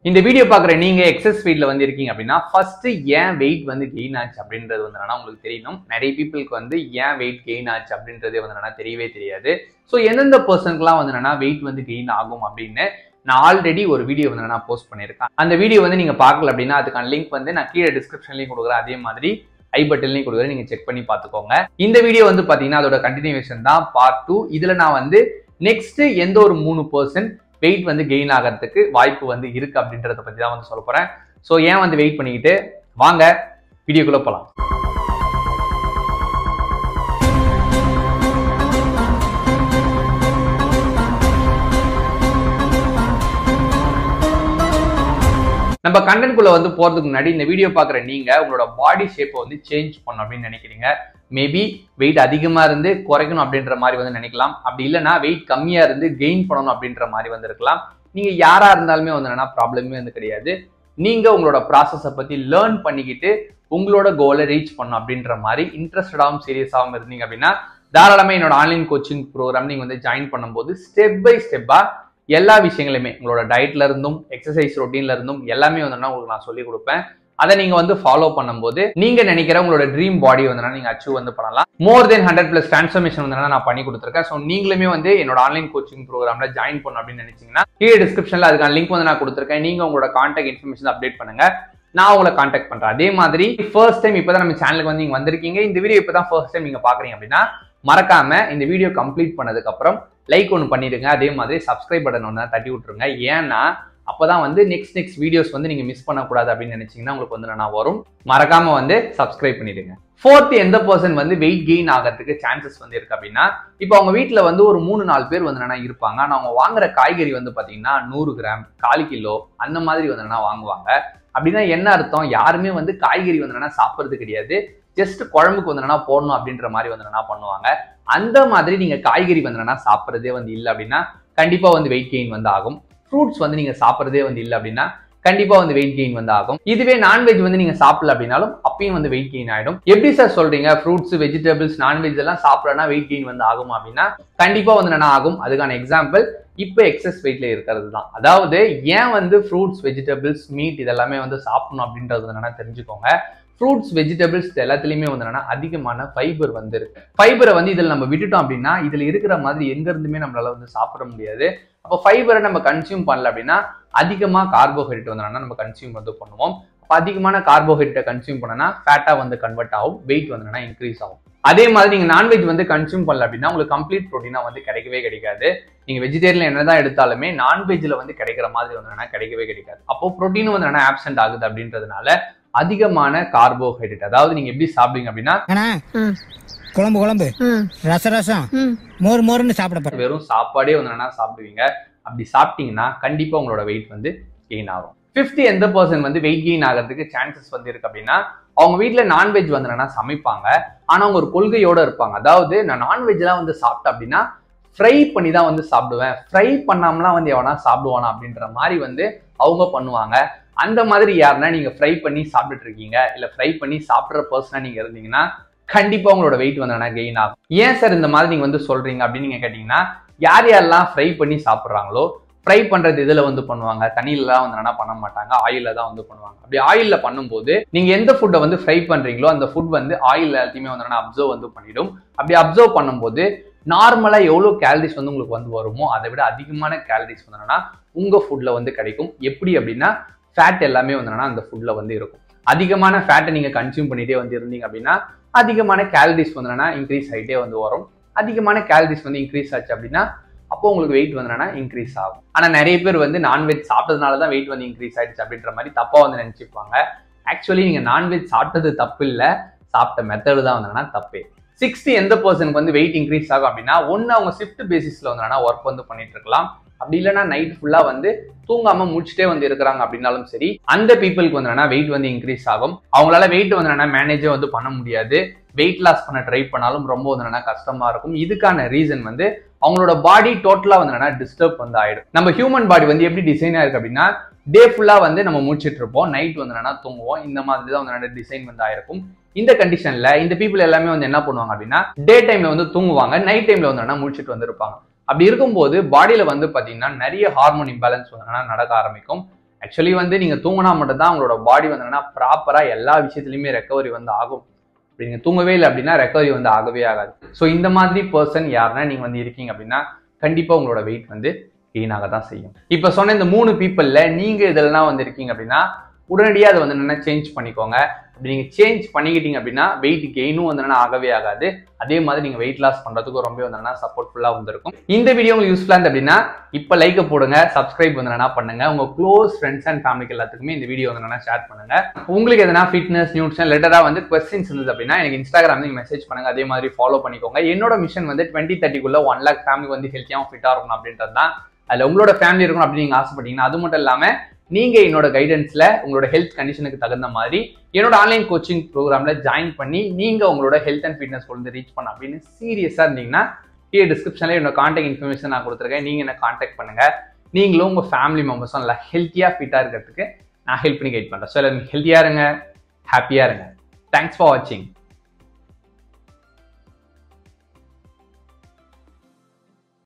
இந்த வீடியோ பார்க்குற நீங்க எக்ஸஸ் வெயிட்ல வந்து இருக்கீங்க அப்படின்னா ஃபர்ஸ்ட் ஏன் வெயிட் வந்து கெயின் ஆச்சு அப்படின்றது வந்து என்னன்னா உங்களுக்கு தெரியணும் நிறைய பீப்புளுக்கு வந்து ஏன் வெயிட் கெயின் ஆச்சு அப்படின்றதே வந்து என்னன்னா தெரியவே தெரியாது ஸோ எந்தெந்த பர்சனுக்குலாம் வந்து என்னன்னா வெயிட் வந்து கெயின் ஆகும் அப்படின்னு நான் ஆல்ரெடி ஒரு வீடியோ வந்து நான் போஸ்ட் பண்ணியிருக்கேன் அந்த வீடியோ வந்து நீங்க பார்க்கல அப்படின்னா அதுக்கான லிங்க் வந்து நான் கீழே டிஸ்கிரிப்ஷன்லையும் கொடுக்குறேன் அதே மாதிரி ஐ பட்டன்லையும் கொடுக்குறேன் நீங்க செக் பண்ணி பார்த்துக்கோங்க இந்த வீடியோ வந்து பாத்தீங்கன்னா அதோட கண்டினியூஷன் தான் பார்ட் டூ இதுல நான் வந்து நெக்ஸ்ட் எந்த ஒரு மூணு பர்சன்ட் வெயிட் வந்து கெயின் ஆகிறதுக்கு வாய்ப்பு வந்து இருக்கு அப்படின்றத பத்தி தான் வந்து சொல்ல போறேன் ஸோ ஏன் வந்து வெயிட் பண்ணிக்கிட்டு வாங்க வீடியோக்குள்ள போலாம் நம்ம கண்டென்ட் குள்ள வந்து போறதுக்கு முன்னாடி இந்த வீடியோ பாக்குற நீங்க உங்களோட பாடி ஷேப்பை வந்து சேஞ்ச் பண்ணணும் அப்படின்னு நினைக்கிறீங்க மேபி வெயிட் அதிகமா இருந்து குறைக்கணும் அப்படின்ற மாதிரி வந்து நினைக்கலாம் அப்படி இல்லைன்னா வெயிட் கம்மியா இருந்து கெயின் பண்ணணும் அப்படின்ற மாதிரி வந்து இருக்கலாம் நீங்க யாரா இருந்தாலுமே வந்து என்னன்னா ப்ராப்ளமே வந்து கிடையாது நீங்க உங்களோட ப்ராசஸை பத்தி லேர்ன் பண்ணிக்கிட்டு உங்களோட கோலை ரீச் பண்ணணும் அப்படின்ற மாதிரி இன்ட்ரெஸ்டடாகவும் சீரியஸாகவும் இருந்தீங்க அப்படின்னா தாராளமாக என்னோட ஆன்லைன் கோச்சிங் ப்ரோக்ராம் நீங்க வந்து ஜாயின் பண்ணும்போது ஸ்டெப் பை ஸ்டெப்பா எல்லா விஷயங்களுமே உங்களோட டயட்ல இருந்தும் எக்ஸசைஸ் ரொட்டீன்ல இருந்தும் எல்லாமே வந்து உங்களுக்கு நான் சொல்லி கொடுப்பேன் அதை நீங்க வந்து ஃபாலோ பண்ணும்போது நீங்க நினைக்கிற உங்களோட ட்ரீம் பாடி வந்து நீங்க அச்சீவ் வந்து பண்ணலாம் more than hundred plus transformation வந்து நான் பண்ணி கொடுத்துருக்கேன் ஸோ நீங்களுமே வந்து என்னோட ஆன்லைன் கோச்சிங் ப்ரோக்ராம்ல ஜாயின் பண்ணணும் அப்படின்னு நினைச்சீங்கன்னா கீழே டிஸ்கிரிப்ஷன்ல அதுக்கான லிங்க் வந்து நான் கொடுத்துருக்கேன் நீங்க உங்களோட கான்டாக்ட் இன்ஃபர்மேஷன் அப்டேட் பண்ணுங்க நான் உங்களை கான்டாக்ட் பண்றேன் அதே மாதிரி ஃபர்ஸ்ட் டைம் இப்பதான் நம்ம சேனலுக்கு வந்து நீங்க வந்திருக்கீங்க இந்த வீடியோ இப்பதான் ஃபர்ஸ்ட் டைம் நீங்க பாக்குறீங்க அப்படின்னா மறக்காம இந்த வீடியோ கம்ப்ளீட் பண்ணதுக்கு அப்புறம் லைக் ஒன்று பண்ணிடுங்க அதே மாதிரி சப்ஸ்கிரைப் பட்டன் ஒன்று தட்டி விட்டுருங்க ஏன்னா அப்பதான் வந்து நெக்ஸ்ட் நெக்ஸ்ட் வீடியோஸ் வந்து நீங்க மிஸ் பண்ணக்கூடாது அப்படின்னு நினைச்சீங்கன்னா உங்களுக்கு வந்து நான் வரும் மறக்காம வந்து சப்ஸ்கிரைப் பண்ணிடுங்க ஃபோர்த் எந்த பர்சன் வந்து வெயிட் கெயின் ஆகிறதுக்கு சான்சஸ் வந்து இருக்கு அப்படின்னா இப்போ அவங்க வீட்டில் வந்து ஒரு மூணு நாலு பேர் வந்து என்னன்னா இருப்பாங்க ஆனால் அவங்க வாங்குற காய்கறி வந்து பார்த்தீங்கன்னா நூறு கிராம் கால் கிலோ அந்த மாதிரி வந்து என்னன்னா வாங்குவாங்க அப்படின்னா என்ன அர்த்தம் யாருமே வந்து காய்கறி வந்து என்னன்னா சாப்பிட்றது கிடையாது ஜஸ்ட் குழம்புக்கு வந்து என்னன்னா போடணும் அப்படின்ற மாதிரி வந்து என்னன்னா பண்ணுவாங்க அந்த மாதிரி நீங்க காய்கறி வந்து என்னன்னா சாப்பிட்றதே வந்து இல்லை அப்படின்னா கண்டிப்பா வந்து வெயிட் கெயின் வந்து ஆகும் ஃப்ரூட்ஸ் வந்து நீங்க சாப்பிட்றதே வந்து இல்லை அப்படின்னா கண்டிப்பா வந்து வெயிட் கெயின் வந்து ஆகும் இதுவே நான்வெஜ் வந்து நீங்க சாப்பிடல அப்படின்னாலும் அப்பயும் வந்து வெயிட் கெயின் ஆயிடும் எப்படி சார் சொல்றீங்க ஃப்ரூட்ஸ் வெஜிடபிள்ஸ் நான்வெஜ் எல்லாம் சாப்பிடறனா வெயிட் கெயின் வந்து ஆகும் அப்படின்னா கண்டிப்பா வந்து என்ன ஆகும் அதுக்கான எக்ஸாம்பிள் இப்போ எக்ஸஸ் வெயிட்ல இருக்கிறது தான் அதாவது ஏன் வந்து ஃப்ரூட்ஸ் வெஜிடபிள்ஸ் மீட் இதெல்லாமே வந்து சாப்பிடணும் அப்படின்றது என்னன்னா தெரிஞ்சுக்கோங்க ஃப்ரூட்ஸ் வெஜிடபிள்ஸ் எல்லாத்துலயுமே வந்து என்னன்னா அதிகமான ஃபைபர் வந்து இருக்கு ஃபைபரை வந்து இதில் நம்ம விட்டுட்டோம் அப்படின்னா இதுல இருக்கிற மாதிரி எங்க இருந்துமே நம்மளால வந்து சாப்பிட முடியாது அப்போ ஃபைபரை நம்ம கன்சியூம் பண்ணல அப்படின்னா அதிகமாக கார்போஹைட்ரேட் வந்து என்னன்னா நம்ம கன்சியூம் வந்து பண்ணுவோம் அப்போ அதிகமான கார்போஹைட்ரேட்டை கன்சியூம் பண்ணனா ஃபேட்டாக வந்து கன்வெர்ட் ஆகும் வெயிட் வந்து என்னன்னா இன்க்ரீஸ் ஆகும் அதே மாதிரி நீங்க நான்வெஜ் வந்து கன்சியூம் பண்ணல அப்படின்னா உங்களுக்கு கம்ப்ளீட் ப்ரோட்டீனா வந்து கிடைக்கவே கிடைக்காது நீங்க வெஜிடேரியன் என்னதான் எடுத்தாலுமே நான்வெஜ்ல வந்து கிடைக்கிற மாதிரி வந்து என்னன்னா கிடைக்கவே கிடைக்காது அப்போ ப்ரோட்டீன் வந்து என்ன ஆப்சென்ட் ஆகுது அப்படின்றதுனால அதிகமான கார்போஹைட்ரேட் அதாவது நீங்க எப்படி சாப்பிடுங்க அப்படின்னா அண்ணா ம், குழம்பு குழம்பு ம், ரச ரசம் ம். மோர் மோர்னு சாப்பிட போறேன் வெறும் சாப்பாடே வந்து என்னன்னா சாப்பிடுவீங்க அப்படி சாப்பிட்டீங்கன்னா கண்டிப்பா உங்களோட வெயிட் வந்து கெயின் ஆகும் ஃபிஃப்த் எந்த பர்சன் வந்து வெயிட் கெயின் ஆகிறதுக்கு சான்சஸ் வந்து இருக்கு அப்படின்னா அவங்க வீட்ல நான்வெஜ் வந்து என்னன்னா சமைப்பாங்க ஆனா அவங்க ஒரு கொள்கையோட இருப்பாங்க அதாவது நான் நான்வெஜ்லாம் வந்து சாப்பிட்டேன் அப்படின்னா ஃப்ரை பண்ணி தான் வந்து சாப்பிடுவேன் ஃப்ரை பண்ணாமலாம் வந்து எவனா சாப்பிடுவானா அப்படின்ற மாதிரி வந்து அவங்க பண்ணுவாங்க அந்த மாதிரி யாருன்னா நீங்க ஃப்ரை பண்ணி சாப்பிட்டுட்டு இருக்கீங்க இல்ல ஃப்ரை பண்ணி சாப்பிட்ற பர்சனா நீங்க இருந்தீங்கன்னா கண்டிப்பா உங்களோட வெயிட் வந்து என்ன கெயின் ஆகும் ஏன் சார் இந்த மாதிரி நீங்க வந்து சொல்றீங்க அப்படின்னு நீங்க கேட்டீங்கன்னா யார் யாரெல்லாம் ஃப்ரை பண்ணி சாப்பிட்றாங்களோ ஃப்ரை பண்றது இதுல வந்து பண்ணுவாங்க தண்ணியிலலாம் வந்து என்ன பண்ண மாட்டாங்க ஆயில தான் வந்து பண்ணுவாங்க அப்படி ஆயில்ல பண்ணும்போது நீங்க எந்த ஃபுட்டை வந்து ஃப்ரை பண்றீங்களோ அந்த ஃபுட் வந்து ஆயில் எல்லாத்தையுமே வந்து அப்சர்வ் வந்து பண்ணிடும் அப்படி அப்சர்வ் பண்ணும்போது நார்மலா எவ்வளவு கேலரிஸ் வந்து உங்களுக்கு வந்து வருமோ அதை விட அதிகமான கேலரிஸ் வந்து என்னன்னா உங்க ஃபுட்ல வந்து கிடைக்கும் எப்படி அப்படின்னா ஃபேட் எல்லாமே வந்து என்னன்னா அந்த ஃபுட்ல வந்து இருக்கும் அதிகமான ஃபேட்டை நீங்க கன்சியூம் பண்ணிட்டே வந்து இருந்தீங்க அப்படின்னா அதிகமான கேலரிஸ் வந்து என்னன்னா இன்க்ரீஸ் ஆகிட்டே வந்து வரும் அதிகமான கேலரிஸ் வந்து இன்க்ரீஸ் ஆச்சு அப்படின்னா அப்போ உங்களுக்கு வெயிட் வந்து என்னன்னா இன்க்ரீஸ் ஆகும் ஆனா நிறைய பேர் வந்து நான்வெஜ் சாப்பிட்டதுனால தான் வெயிட் வந்து இன்க்ரீஸ் ஆயிடுச்சு அப்படின்ற மாதிரி தப்பா வந்து நினைச்சுப்பாங்க ஆக்சுவலி நீங்க நான்வெஜ் சாப்பிட்டது தப்பு இல்லை சாப்பிட்ட மெத்தடு தான் வந்து தப்பே சிக்ஸ்த் எந்த பர்சனுக்கு வந்து வெயிட் இன்க்ரீஸ் ஆகும் அப்படின்னா ஒன்று அவங்க ஷிஃப்ட் பேசிஸ்ல வந்து ஒர்க் வந்து பண்ணிட்டு இருக்கலாம் அப்படி இல்லைன்னா நைட் ஃபுல்லா வந்து தூங்காம முடிச்சுட்டே வந்து இருக்கிறாங்க அப்படின்னாலும் சரி அந்த பீப்புளுக்கு வந்து வெயிட் வந்து இன்க்ரீஸ் ஆகும் அவங்களால வெயிட் வந்து மேனேஜே வந்து பண்ண முடியாது வெயிட் லாஸ் பண்ண ட்ரை பண்ணாலும் ரொம்ப வந்து என்னன்னா கஷ்டமா இருக்கும் இதுக்கான ரீசன் வந்து அவங்களோட பாடி டோட்டலா வந்து என்னன்னா டிஸ்டர்ப் வந்து ஆயிடும் நம்ம ஹியூமன் பாடி வந்து எப்படி டிசைன் ஆயிருக்கு அப்படின்னா டே ஃபுல்லா வந்து நம்ம முடிச்சிட்டு இருப்போம் நைட் வந்து என்னன்னா தூங்குவோம் இந்த மாதிரி தான் வந்து டிசைன் வந்து ஆயிருக்கும் இந்த கண்டிஷன்ல இந்த பீப்புள் எல்லாமே வந்து என்ன பண்ணுவாங்க அப்படின்னா டே டைம்ல வந்து தூங்குவாங்க நைட் டைம்ல வந்து என்ன முடிச்சிட்டு வந்து இருப்பாங்க அப்படி இருக்கும்போது பாடியில வந்து பாத்தீங்கன்னா நிறைய ஹார்மோன் இம்பேலன்ஸ் வந்து என்னன்னா நடக்க ஆரம்பிக்கும் ஆக்சுவலி வந்து நீங்க தூங்கினா மட்டும் தான் உங்களோட பாடி வந்து என்னன்னா ப்ராப்பரா எல்லா விஷயத்துலயுமே ரெக்கவரி வந்து ஆகும் அப்படி நீங்க தூங்கவே இல்லை அப்படின்னா ரெக்கவரி வந்து ஆகவே ஆகாது ஸோ இந்த மாதிரி பர்சன் யாருன்னா நீங்க வந்து இருக்கீங்க அப்படின்னா கண்டிப்பா உங்களோட வெயிட் வந்து கெயின் ஆக தான் செய்யும் இப்போ சொன்ன இந்த மூணு பீப்புள்ல நீங்க இதெல்லாம் வந்து இருக்கீங்க அப்படின்னா உடனடியாக அதை வந்து என்னென்ன சேஞ்ச் பண்ணிக்கோங்க அப்படி நீங்கள் சேஞ்ச் பண்ணிக்கிட்டீங்க அப்படின்னா வெயிட் கெயினும் வந்து என்னன்னா ஆகவே ஆகாது அதே மாதிரி நீங்கள் வெயிட் லாஸ் பண்ணுறதுக்கு ரொம்ப வந்து என்னன்னா சப்போர்ட்ஃபுல்லாக வந்திருக்கும் இந்த வீடியோ உங்களுக்கு யூஸ்ஃபுல்லாக இருந்து அப்படின்னா இப்போ லைக்கை போடுங்க சப்ஸ்கிரைப் வந்து என்ன பண்ணுங்க உங்க க்ளோஸ் ஃப்ரெண்ட்ஸ் அண்ட் ஃபேமிலிக்கு எல்லாத்துக்குமே இந்த வீடியோ வந்து என்னன்னா ஷேர் பண்ணுங்க உங்களுக்கு எதனா ஃபிட்னஸ் நியூட்ரிஷன் ரிலேட்டடாக வந்து கொஸ்டின்ஸ் இருந்தது அப்படின்னா எனக்கு இன்ஸ்டாகிராம் நீங்கள் மெசேஜ் பண்ணுங்க அதே மாதிரி ஃபாலோ பண்ணிக்கோங்க என்னோட மிஷன் வந்து டுவெண்ட்டி தேர்ட்டிக்குள்ள ஒன் லேக் ஃபேமிலி வந்து ஹெல்த்தியாகவும் ஃபிட்டாக இருக்கணும் அப்படின்றது தான் அதில் உங்களோட ஃபேமிலி இருக்கணும் அப்படின்னு நீங்கள் ஆசைப்பட்டீங்கன்னா அது மட்டும் இல்லாமல் நீங்க என்னோட கைடன்ஸ்ல உங்களோட ஹெல்த் கண்டிஷனுக்கு தகுந்த மாதிரி என்னோட ஆன்லைன் கோச்சிங் ப்ரோக்ராம்ல ஜாயின் பண்ணி நீங்க உங்களோட ஹெல்த் அண்ட் ஃபிட்னஸ் வந்து ரீச் பண்ண அப்படின்னு சீரியஸா இருந்தீங்கன்னா கீழே டிஸ்கிரிப்ஷன்ல என்னோட கான்டாக்ட் இன்ஃபர்மேஷன் நான் கொடுத்துருக்கேன் நீங்க என்ன கான்டாக்ட் பண்ணுங்க நீங்களும் உங்க ஃபேமிலி மெம்பர்ஸும் நல்லா ஹெல்த்தியா ஃபிட்டா இருக்கிறதுக்கு நான் ஹெல்ப் பண்ணி கைட் பண்றேன் ஸோ எல்லாரும் ஹெல்த்தியா இருங்க ஹாப்பியா இருங்க தேங்க்ஸ் ஃபார் வாட்சிங்